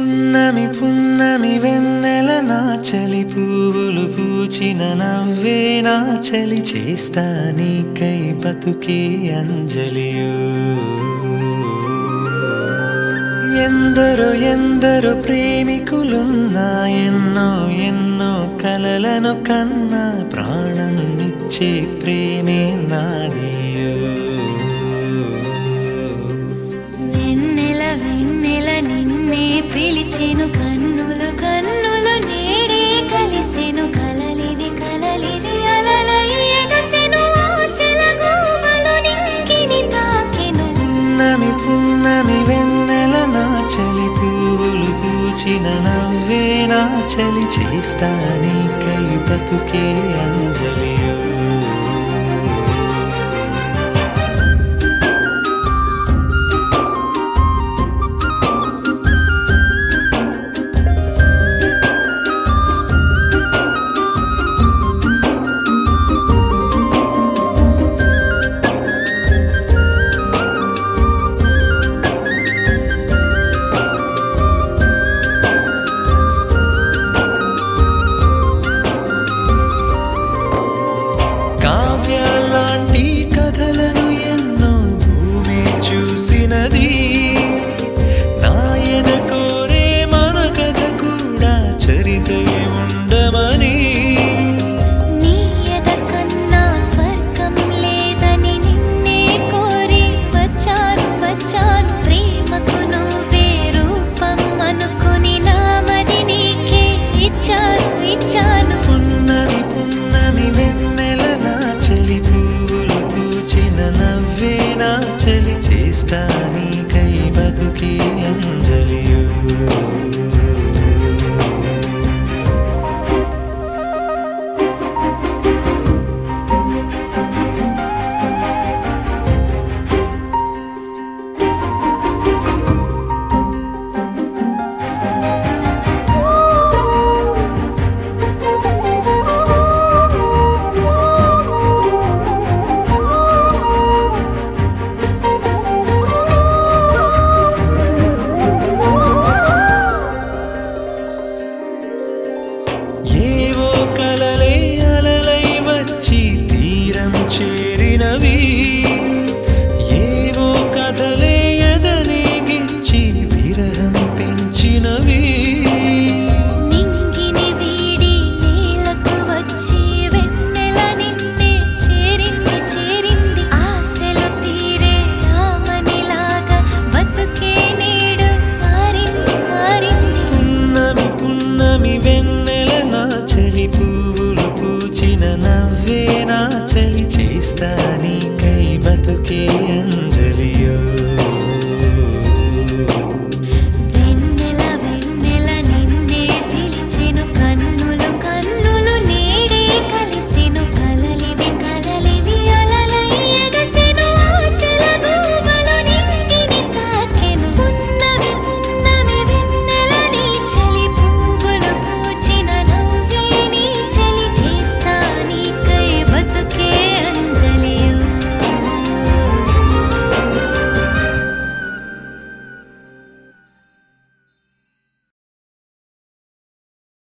పున్నమి పున్నమి వెన్నెల నా చలి పువ్వులు పూచిన నవ్వే నా చలి చేస్తా నీకై బతుకే అంజలియు ఎందరో ఎందరో ప్రేమికులున్నా ఎన్నో ఎన్నో కలలను కన్నా ప్రాణం ఇచ్చే ప్రేమే నాదియు వెన్నెల వెన్నెల నిన్నే పిలిచెను కన్నులు కన్నులు నేడే కలిసెను కలలిది కలలిది అలలై ఎగసెను ఆశల గోవలు నింగిని తాకెను పున్నమి పున్నమి వెన్నెల నా చలి పువ్వులు పూచిన నవ్వే నా చలి చేస్తా నీకై బతుకే అంజలియో